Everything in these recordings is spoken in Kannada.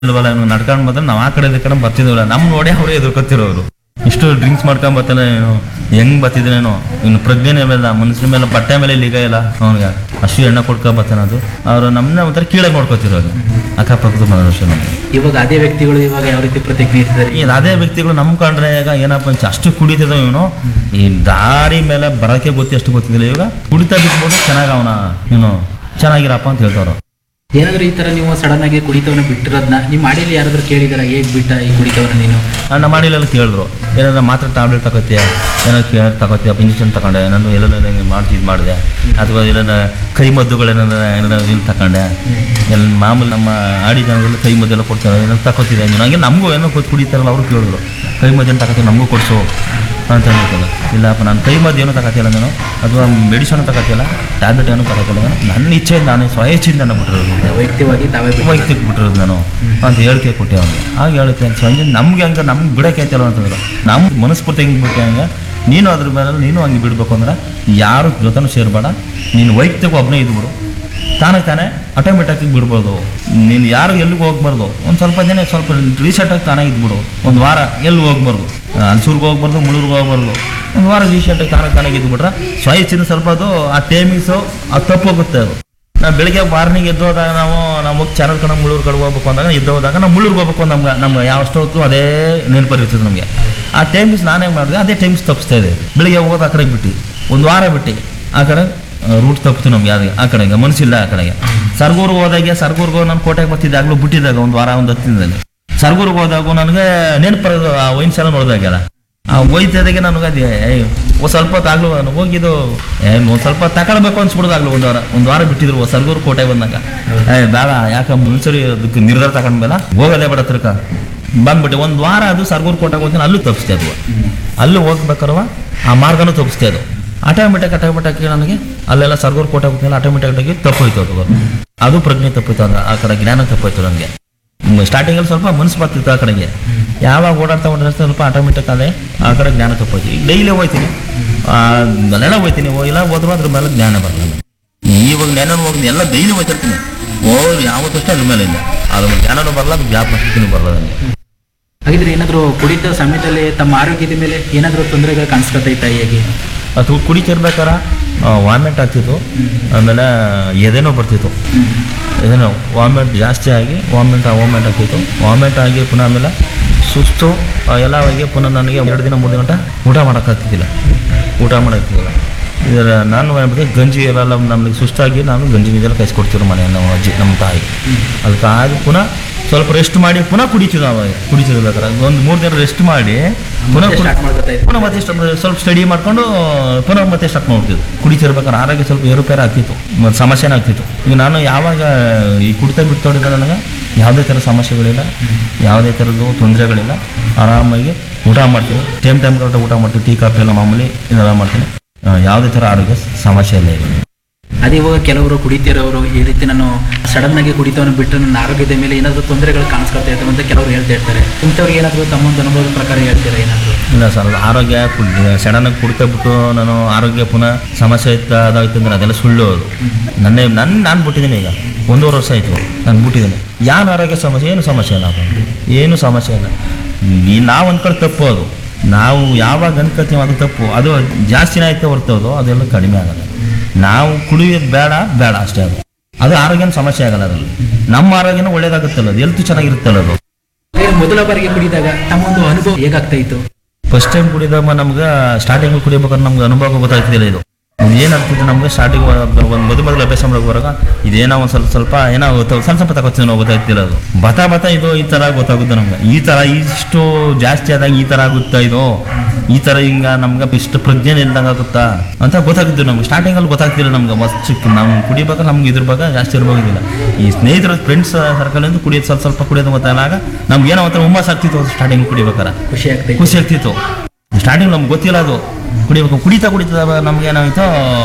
ಇಲ್ವಲ್ಲ ಇವ್ನು ನಡ್ಕೊಂಡ್ ಬಂದ್ರೆ ನಾವ್ ಆ ಕಡೆ ಈ ಕಡೆ ಬರ್ತಿದ್ವಲ್ಲ ನಮ್ ನೋಡಿ ಅವರೇ ಎದುರ್ಕೊತಿರೋರು ಇಷ್ಟು ಡ್ರಿಂಕ್ಸ್ ಮಾಡ್ಕೊಂಡ್ ಬರ್ತಾನೆ ಏನು ಹೆಂಗ್ ಬರ್ತಿದ್ರೇನೋ ಇನ್ನು ಪ್ರಜ್ಞೆನೇ ಇರಲ್ಲ ಮನುಷ್ಯನ ಮೇಲೆ ಬಟ್ಟೆ ಮೇಲೆ ಲಿಗ ಇಲ್ಲ ಅವನಿಗೆ ಅಷ್ಟು ಎಣ್ಣೆ ಕೊಡ್ಕೊಂಡ್ ಬರ್ತಾನೆ ಅದು ಅವ್ರು ನಮ್ಮನ್ನ ಒಂಥರ ಕೀಳಾಗಿ ನೋಡ್ಕೊತಿರೋದು ಅಕ್ಕಪಕ್ಕದ ಮನುಷ್ಯ ನಮ್ಗೆ ಇವಾಗ ಅದೇ ವ್ಯಕ್ತಿಗಳು ಇವಾಗ ಯಾವ ರೀತಿ ಪ್ರತಿಕ್ರಿಯೆ ನೀಡ್ತಿದ್ದಾರೆ ಈ ಅದೇ ವ್ಯಕ್ತಿಗಳು ನಮ್ ಕಂಡ್ರೆ ಈಗ ಏನಪ್ಪ ಅಂತ ಅಷ್ಟು ಕುಡಿತಿದ್ದ ಇವನು ಈ ದಾರಿ ಮೇಲೆ ಬರಕ್ಕೆ ಗೊತ್ತಿ ಅಷ್ಟು ಗೊತ್ತಿದ್ದಿಲ್ಲ ಇವಾಗ ಕುಡಿತಾ ಬಿಟ್ಬಿಟ್ಟು ಚೆನ್ನಾಗಿ ಅವನ ಇವನು ಚೆನ್ನಾಗಿರಪ್ಪ ಅಂತ ಹೇಳ್ತಾವ್ರು ಏನಾದ್ರು ಈ ತರ ನೀವು ಸಡನ್ ಆಗಿ ಕುಡಿತವನ್ನ ಬಿಟ್ಟಿರೋದ್ನ ನಿಮ್ಮ ಮಾಡಿಲಿ ಯಾರಾದ್ರೂ ಕೇಳಿದಾರ ಹೇಗ್ ಬಿಟ್ಟ ಈ ಕುಡಿತವನ್ನ ನೀನು ನಮ್ಮ ಮಾಡಿಲೆಲ್ಲ ಕೇಳಿದ್ರು ಏನಾದ್ರು ಮಾತ್ರ ಟ್ಯಾಬ್ಲೆಟ್ ತಗೋತೀಯ ಏನಾದ್ರು ಕೇರ್ ತಗೋತೀಯ ಇಂಜೆಕ್ಷನ್ ತಗೊಂಡೆ ಏನಾದ್ರು ಎಲ್ಲೆಲ್ಲ ಹಿಂಗೆ ಮಾಡ್ತಿ ಇದು ಮಾಡಿದೆ ಅಥವಾ ಏನಾರ ಕೈ ಮದ್ದುಗಳು ಏನಾರ ಏನಾರ ಇಲ್ಲಿ ತಗೊಂಡೆ ಎಲ್ಲ ಮಾಮೂಲಿ ನಮ್ಮ ಆಡಿ ಜನಗಳು ಕೈ ಮದ್ದೆಲ್ಲ ಕೊಡ್ತಾರೆ ಏನಾದ್ರು ತಗೋತಿದೆ ನೀನು ಹಂಗೆ ನಮಗೂ ಏನೋ ಕೂತ್ ಕುಡಿತಾರಲ್ಲ ಅವರು ಕೇಳಿದ್ರು ಕೈ ಮದ್ದನ್ನು ತಗೋತೀವಿ ನಮಗೂ ಕೊಡಿಸು ಅಂತ ಹೇಳ್ಬೇಕಲ್ಲ ಇಲ್ಲಪ್ಪ ನಾನು ಕೈ ಮದ್ದು ಏನೂ ತಗೋತಿಲ್ಲ ನಾನು ಅಥವಾ ಮೆಡಿಸನ್ ತಗೋತಿಲ್ಲ ಟ್ಯಾಬ್ಲೆಟ್ ಏನೂ ತಗೋತಿಲ್ಲ ನಾನು ನನ್ನ ಇಚ್ಛೆಯಿಂದ ನಾನು ಸ್ವಇಚ್ಛೆಯಿಂದ ನಾನು ಬಿಟ್ಟಿರೋದು ವೈಯಕ್ತಿಕವಾಗಿ ತಾವೇ ಬಿಟ್ಟು ವೈಯಕ್ತಿಕ ಬಿಟ್ಟಿರೋದು ನಾನು ಅಂತ ಹೇಳಿಕೆ ಕೊಟ್ಟೆ ಅವನಿಗೆ ಆಗ ಹೇಳಿಕೆ ಅಂತ ಸಂಜೆ ನಮ್ಗೆ ಹಂಗೆ ನಮ್ಗೆ ಬಿಡಕ್ಕೆ ಆಯ್ತಲ್ಲ ಅಂತಂದ್ರು ನಮ್ಮ ಮನಸ್ಫೂರ್ತಿ ಹೆಂಗೆ ಬಿಟ್ಟೆ ಹಂಗೆ ನೀನು ಅದ್ರ ಮೇಲೆ ನೀನು ಹಂಗೆ ಬಿಡಬೇಕು ಅಂದ್ರೆ ಯಾರು ಜೊತೆನೂ ಸೇರಬೇಡ ನೀನು ವೈಯಕ್ತಿಕ ಒಬ್ಬನೇ ಇದ್ಬಿಡು ತಾನೇ ತಾನೇ ಆಟೋಮೆಟಿಕ್ ಬಿಡ್ಬೋದು ನೀನು ಯಾರು ಎಲ್ಲಿಗೆ ಹೋಗ್ಬಾರ್ದು ಒಂದು ಸ್ವಲ್ಪ ದಿನ ಸ್ವಲ್ಪ ರೀಸೆಂಟಾಗಿ ತಾನೇ ಇದ್ಬಿಡು ಒಂದು ವಾರ ಎಲ್ಲಿ ಹೋಗ್ಬಾರ್ದು ಹಲ್ಸೂರ್ಗೆ ಹೋಗ್ಬಾರ್ದು ಮುಳೂರ್ಗೆ ಹೋಗ್ಬಾರ್ದು ಒಂದು ವಾರ ರೀಸೆಂಟಾಗಿ ತಾನೇ ತಾನೇ ಇದ್ಬಿಟ್ರೆ ಸ್ವಇಚ್ಛೆನ ಸ್ವಲ್ಪ ಅದು ಆ ಟೈಮಿಂಗ್ಸು ಅದು ತಪ್ಪೋಗುತ್ತೆ ಅದು ನಾವು ಬೆಳಿಗ್ಗೆ ಮಾರ್ನಿಂಗ್ ಎದ್ದೋದಾಗ ನಾವು ನಾವು ಹೋಗಿ ಚಾನಲ್ ಕಡೆ ಮುಳ್ಳೂರು ಕಡೆ ಹೋಗ್ಬೇಕು ಅಂದಾಗ ಎದ್ದೋದಾಗ ನಾವು ಮುಳ್ಳೂರಿಗೆ ಹೋಗ್ಬೇಕು ನಮ್ಗೆ ನಮ್ಗೆ ಯಾವ ಹೊತ್ತು ಅದೇ ನೆನಪರಿರ್ತದೆ ನಮಗೆ ಆ ಟೈಮ್ಸ್ ನಾನೇ ಮಾಡಿದೆ ಅದೇ ಟೈಮ್ಸ್ ತಪ್ಪಿಸ್ತಾ ಇದೆ ಬೆಳಿಗ್ಗೆ ಹೋಗೋದು ಆ ಕಡೆಗೆ ಬಿಟ್ಟು ಒಂದು ವಾರ ಬಿಟ್ಟು ಆ ಕಡೆ ರೂಟ್ ತಪ್ಪಿತು ನಮ್ಗೆ ಯಾವ್ದು ಆ ಕಡೆಗೆ ಮನಸ್ಸಿಲ್ಲ ಆ ಕಡೆಗೆ ಸರ್ಗೂರ್ಗೆ ಹೋದಾಗೆ ಸರ್ಗೂರ್ಗೆ ಹೋಗಿ ನಾನು ಕೋಟೆಗೆ ಬರ್ತಿದ್ದೆ ಆಗ್ಲೂ ಬಿಟ್ಟಿದ್ದಾಗ ಒಂದು ವಾರ ಒಂದು ಹತ್ತು ದಿನದಲ್ಲಿ ಸರ್ಗೂರ್ಗೆ ಹೋದಾಗ ನನಗೆ ನೆನಪು ಆ ವೈನ್ಸ್ ಎಲ್ಲ ನೋಡಿದಾಗೆಲ್ಲ ಆ ಹೋಯ್ತದಾಗೆ ನನಗೆ ಅದೇ ಏಯ್ ಒಂದ್ ಸ್ವಲ್ಪ ಹೊತ್ತು ಆಗ್ಲು ನಾನು ಹೋಗಿದ್ದು ಏ ಒಂದ್ ಸ್ವಲ್ಪ ತಗೊಳ್ಬೇಕು ಅನ್ಸ್ಬಿಡ್ದಾಗ್ಲು ಒಂದು ವಾರ ಒಂದು ವಾರ ಬಿಟ್ಟಿದ್ರು ಸರ್ಗೂರು ಕೋಟೆ ಬಂದಾಗ ಏ ಬೇಡ ಯಾಕ ಮುನ್ಸರಿ ಅದಕ್ಕೆ ನಿರ್ಧಾರ ತಗೊಂಡ್ಮೇಲೆ ಹೋಗೋದೇ ಬೇಡ ತಿರ್ಕ ಬಂದ್ಬಿಟ್ಟೆ ಒಂದು ವಾರ ಅದು ಸರ್ಗೂರು ಕೋಟೆಗೆ ಹೋಗ್ತೀನಿ ಅಲ್ಲೂ ತಪ್ಪಿಸ್ತೆ ಅದು ಅಲ್ಲೂ ಹೋಗ್ಬೇಕಾರವ ಆ ಮಾರ್ಗನೂ ತಪ್ಪಿಸ್ತೆ ಅದು ಆಟೋಮೆಟಿಕ್ ಆಟೋಮೆಟಿಕ್ ನನಗೆ ಅಲ್ಲೆಲ್ಲ ಸರ್ಗೂರು ಕೋಟೆ ಹೋಗ್ತೀನಿ ಆಟೋಮೆಟಿಕ್ ಆಗಿ ತಪ್ಪೋಯ್ತು ಅದು ಅದು ಪ್ರಜ್ಞೆ ತಪ್ಪೋಯ್ತು ಅದು ಆ ಕಡೆ ಜ್ಞಾನ ತಪ್ಪೋಯ್ತು ನನಗೆ ಸ್ಟಾರ್ಟಿಂಗಲ್ಲಿ ಸ್ವಲ್ಪ ಮನಸ್ಸು ಬರ್ತಿತ್ತು ಆ ಕಡೆಗೆ ಯಾವಾಗ ಓಡಾಡ್ತಾ ಓಡಾಡ್ತಾ ಸ್ವಲ್ಪ ಆಟೋಮೆಟಿಕ್ ಅದೇ ಆ ಕಡೆ ಜ್ಞಾನ ತಪ್ಪೋಯ್ತು ಈಗ ಡೈಲಿ ಹೋಗ್ತೀನಿ ಆ, ಅಲ್ಲೆಲ್ಲ ಹೋಗ್ತೀನಿ ಇಲ್ಲ ಹೋದ್ರು ಅದ್ರ ಮೇಲೆ ಜ್ಞಾನ ಬರಲ್ಲ ಇವಾಗ ಜ್ಞಾನ ಹೋಗಿ ಎಲ್ಲ ಡೈಲಿ ಹೋಗ್ತಿರ್ತೀನಿ ಓ ಯಾವತ್ತಷ್ಟು ಅದ್ರ ಮೇಲೆ ಇಲ್ಲ ಅದ್ರ ಜ್ಞಾನನೂ ಬರಲ್ಲ ಅದು ಜ್ಞಾಪಕನೂ ಬರಲ್ಲ ನನಗೆ ಹಾಗಿದ್ರೆ ಏನಾದ್ರು ಕುಡಿತ ಸಮಯದಲ್ಲಿ ತಮ್ಮ ಆರೋಗ್ಯದ ಮೇಲೆ ಏನಾದ್ರು ತೊಂದರೆಗಳು ಕಾಣಿಸ್ಕೊತೈತಾ ಹೇಗೆ ಅದು ಕುಡಿತಿರ್ಬೇಕಾರ ವಾಮಿಟ್ ಆಗ್ತಿತ್ತು ಆಮೇಲೆ ಎದೆನೋ ಬರ್ತಿತ್ತು ಎದೆನೋ ವಾಮಿಟ್ ಜಾಸ್ತಿ ಆಗಿ ವಾಮಿಟ್ ವಾಮಿಟ್ ಆಗ್ತಿತ್ತು ವಾಮಿಟ್ ಆಗಿ ಪುನಃ ಆಮೇಲೆ ಸುಸ್ತು ಆ, ಎಲ್ಲ ಆಗಿ ಪುನಃ ನನಗೆ ಎರಡು ದಿನ ಮೂರು ದಿನ ಗಂಟ ಊಟ ಮಾಡೋಕ್ಕಾಗ್ತಿದ್ದಿಲ್ಲ ಊಟ ಮಾಡೋಕ್ಕಿಲ್ಲ ಇದರ ನಾನು ಮಾಡ್ಬಿಟ್ಟು ಗಂಜಿ ಎಲ್ಲ ನಮಗೆ ಸುಸ್ತಾಗಿ ನಾನು ಗಂಜಿ ನೀರೆಲ್ಲ ಕೈಸ್ಕೊಡ್ತಿದ್ರು ಮನೆ ನಮ್ಮ ಅಜ್ಜಿ ನಮ್ಮ ತಾಯಿ ಅದಕ್ಕೆ ಆಗಿ ಪುನಃ ಸ್ವಲ್ಪ ರೆಸ್ಟ್ ಮಾಡಿ ಪುನಃ ಕುಡಿತಿದ್ವು ಅವಾಗ ಕುಡಿತಿರ್ಬೇಕಾರೆ ಒಂದು ಮೂರು ದಿನ ರೆಸ್ಟ್ ಮಾಡಿ ಪುನಃ ಕುಡಿ- ಸ್ಟಾರ್ಟ್ ಮಾಡ್ಕೊತಾ ಇದ್ದೆ ಪುನಃ ಮತ್ತೆ ಸ್ವಲ್ಪ ಸ್ವಲ್ಪ ಸ್ಟಡಿ ಮಾಡ್ಕೊಂಡು ಪುನಃ ಮತ್ತೆ ಸ್ಟಾರ್ಟ್ ಮಾಡ್ತಿದ್ವು ಕುಡಿತಿರ್ಬೇಕಾದ್ರೆ ಆರೋಗ್ಯ ಸ್ವಲ್ಪ ಏರುಪೇರು ಆಗ್ತಿತ್ತು ಮತ್ತು ಸಮಸ್ಯೆನೇ ಆಗ್ತಿತ್ತು ಈಗ ನಾನು ಯಾವಾಗ ಈ ಕುಡಿತ ಬಿಟ್ಟು ನನಗೆ ಯಾವುದೇ ಥರ ಸಮಸ್ಯೆಗಳಿಲ್ಲ ಯಾವುದೇ ಥರದ್ದು ತೊಂದರೆಗಳಿಲ್ಲ ಆರಾಮಾಗಿ ಊಟ ಮಾಡ್ತೀನಿ ಟೈಮ್ ಟೈಮ್ ಕರೆಕ್ಟ್ ಊಟ ಮಾಡ್ತೀನಿ ಟೀ ಕಾಫಿ ಎಲ್ಲ ಮಾಮೂಲಿ ಇದೆಲ್ಲ ಮಾಡ್ತೀನಿ ಆ, ಯಾವುದೇ ಥರ ಆರೋಗ್ಯ ಸಮಸ್ಯೆ ಇಲ್ಲ ಈಗ ಅದೇ ಇವಾಗ ಕೆಲವರು ಕುಡಿತಿರೋರು ಈ ರೀತಿ ನಾನು ಸಡನ್ ಆಗಿ ಕುಡಿತವನ್ನು ಬಿಟ್ಟು ನನ್ನ ಆರೋಗ್ಯದ ಮೇಲೆ ಏನಾದ್ರು ತೊಂದರೆಗಳು ಕಾಣಿಸ್ಕೊತಾ ಇರ್ತವೆ ಅಂತ ಕೆಲವರು ಹೇಳ್ತಾ ಇರ್ತಾರೆ ಇಂಥವ್ರಿಗೆ ಏನಾದ್ರು ತಮ್ಮೊಂದು ಅನುಭವದ ಪ್ರಕಾರ ಹೇಳ್ತೀರಾ ಏನಾದ್ರು ಇಲ್ಲ ಸರ್ ಅದು ಆರೋಗ್ಯ ಸಡನ್ನಾಗಿ ಕುಡ್ತಾ ಬಿಟ್ಟು ನಾನು ಆರೋಗ್ಯ ಪುನಃ ಸಮಸ್ಯೆ ಇತ್ತು ಅದಾಯ್ತು ಅಂದ್ರೆ ಅದೆಲ್ಲ ಸುಳ್ಳು ಅದು ನನ್ನೇ ನನ್ನ ನಾನು ಬಿಟ್ಟಿದ್ದೀನಿ ಈಗ ಒಂದೂವರೆ ವರ್ಷ ಆಯಿತು ನಾನು ಬಿಟ್ಟಿದ್ದೀನಿ ಯಾರು ಆರೋಗ್ಯ ಸಮಸ್ಯೆ ಏನು ಸಮಸ್ಯೆ ಇಲ್ಲ ಅದು. ಏನು ಸಮಸ್ಯೆ ಇಲ್ಲ ಈ ನಾವು ಅಂದ್ಕೊಂಡು ತಪ್ಪು ಅದು ನಾವು ಯಾವಾಗ ಅನ್ಕೊತೀವಿ ಅದು ತಪ್ಪು ಅದು ಜಾಸ್ತಿನೇ ಆಯ್ತು ಹೊರ್ತೋದು ಅದೆಲ್ಲ ಕಡಿಮೆ ಆಗಲ್ಲ ನಾವು ಕುಡಿಯೋದು ಬೇಡ ಬೇಡ ಅಷ್ಟೇ ಅದು ಅದು ಆರೋಗ್ಯನ ಸಮಸ್ಯೆ ಆಗಲ್ಲ ಅದರಲ್ಲಿ ನಮ್ಮ ಆರೋಗ್ಯನೂ ಒಳ್ಳೇದಾಗುತ್ತಲ್ಲ ಅದು ಹೆಲ್ತ್ ಚೆನ್ನಾಗಿರುತ್ತಲ್ಲ ಅದು ಹಾಗಾದ್ರೆ ಮೊದಲ ಬಾರಿಗೆ ಕುಡಿದಾಗ ತಮ್ಮೊಂದು ಅನುಭವ ಹೇಗಾಗ್ತಾ ಇತ್ತು ಫಸ್ಟ್ ಟೈಮ್ ಕುಡಿದಾಗ ನಮ್ಗೆ ಸ್ಟಾರ್ಟಿಂಗ್ ಕುಡಿಬೇಕಾದ್ರೆ ನಮ್ಗೆ ಅನುಭವ ಗೊತ್ತಾಗ್ತಿಲ್ಲ ಇದು ಏನಾಗ್ತಿದೆ ನಮ್ಗೆ ಸ್ಟಾರ್ಟಿಂಗ್ ಒಂದು ಮೊದಲು ಮೊದಲು ಅಭ್ಯಾಸ ಮಾಡೋಕೆ ಬರುವಾಗ ಇದೇನೋ ಒಂದು ಸ್ವಲ್ಪ ಸ್ವಲ್ಪ ಏನೋ ಗೊತ್ತಾಗ ಸ್ವಲ್ಪ ಸ್ವಲ್ಪ ತಗೋತೀವಿ ನಾವು ಗೊತ್ತಾಗ್ತಿಲ್ಲ ಅದು ಬತಾ ಬತಾ ಇದು ಈ ಥರ ಗೊತ್ತಾಗುತ್ತೆ ನಮ್ಗೆ ಈ ಥರ ಇಷ್ಟು ಜಾಸ್ತಿ ಆದಾಗ ಈ ಥರ ಆಗುತ್ತಾ ಇದು ಈ ಥರ ಹಿಂಗ ನಮ್ಗೆ ಇಷ್ಟು ಪ್ರಜ್ಞೆ ಇಲ್ದಂಗೆ ಆಗುತ್ತಾ ಅಂತ ಗೊತ್ತಾಗುತ್ತೆ ನಮ್ಗೆ ಸ್ಟಾರ್ಟಿಂಗಲ್ಲಿ ಗೊತ್ತಾಗ್ತಿಲ್ಲ ನಮ್ಗೆ ಮಸ್ತ್ ಚಿಕ್ಕ ನಾವು ಕುಡಿಬೇಕಾದ್ರೆ ನಮ್ಗೆ ಇದ್ರ ಬಗ್ಗೆ ಜಾಸ್ತಿ ಇರ್ಬೋದಿಲ್ಲ ಈ ಸ್ನೇಹಿತರ ಫ್ರೆಂಡ್ಸ್ ಸರ್ಕಲಿಂದ ಕುಡಿಯೋದು ಸ್ವಲ್ಪ ಸ್ವಲ್ಪ ಕುಡಿಯೋದು ಗೊತ್ತಾದಾಗ ನಮ್ಗೆ ಏನೋ ಒಂಥರ ಹುಮ್ಮಸ್ ಆಗ್ತಿತ್ತು ಸ್ಟಾರ್ಟಿಂಗ್ ಕುಡಿಬೇಕಾರೆ ಖುಷಿ ಆಗ್ತಾ ಇತ್ತು ಖುಷಿ ಆಗ್ತಿತ್ತು ಸ್ಟಾರ್ಟಿಂಗ್ ನಮ್ಗೆ ಗೊತ್ತಿಲ್ಲ ಅದು ಕುಡಿಬೇಕು ಕುಡಿತಾ ಕುಡಿತಾ ನಮ್ಗೆ ಏನಾಯ್ತು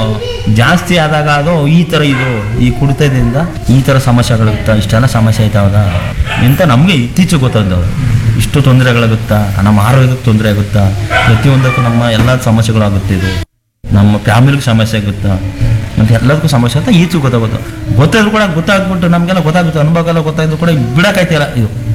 ಜಾಸ್ತಿ ಆದಾಗ ಅದು ಈ ಥರ ಇದು ಈ ಕುಡಿತದಿಂದ ಈ ಥರ ಸಮಸ್ಯೆಗಳಾಗುತ್ತಾ ಇಷ್ಟೆಲ್ಲ ಸಮಸ್ಯೆ ಆಯ್ತಾವಾಗ ಅಂತ ನಮಗೆ ಇತ್ತೀಚೆಗೆ ಗೊತ್ತಾಗ್ತವೆ ಇಷ್ಟು ತೊಂದರೆಗಳಾಗುತ್ತಾ ನಮ್ಮ ಆರೋಗ್ಯಕ್ಕೆ ತೊಂದರೆ ಆಗುತ್ತಾ ಪ್ರತಿಯೊಂದಕ್ಕೂ ನಮ್ಮ ಎಲ್ಲ ಸಮಸ್ಯೆಗಳಾಗುತ್ತೆ ಇದು ನಮ್ಮ ಫ್ಯಾಮಿಲಿಗೆ ಸಮಸ್ಯೆ ಆಗುತ್ತಾ ಮತ್ತು ಎಲ್ಲದಕ್ಕೂ ಸಮಸ್ಯೆ ಅಂತ ಈಚು ಗೊತ್ತಾಗೋದು ಗೊತ್ತಾದ್ರು ಕೂಡ ಗೊತ್ತಾಗ್ಬಿಟ್ಟು ನಮಗೆಲ್ಲ ಗೊತ್ತಾಗುತ್ತೆ ಅನುಭವ ಎಲ್ಲ ಗೊತ್ತಾದ್ರು ಕೂಡ ಬಿಡೋಕ್ಕಾಯ್ತಿಲ್ಲ ಇದು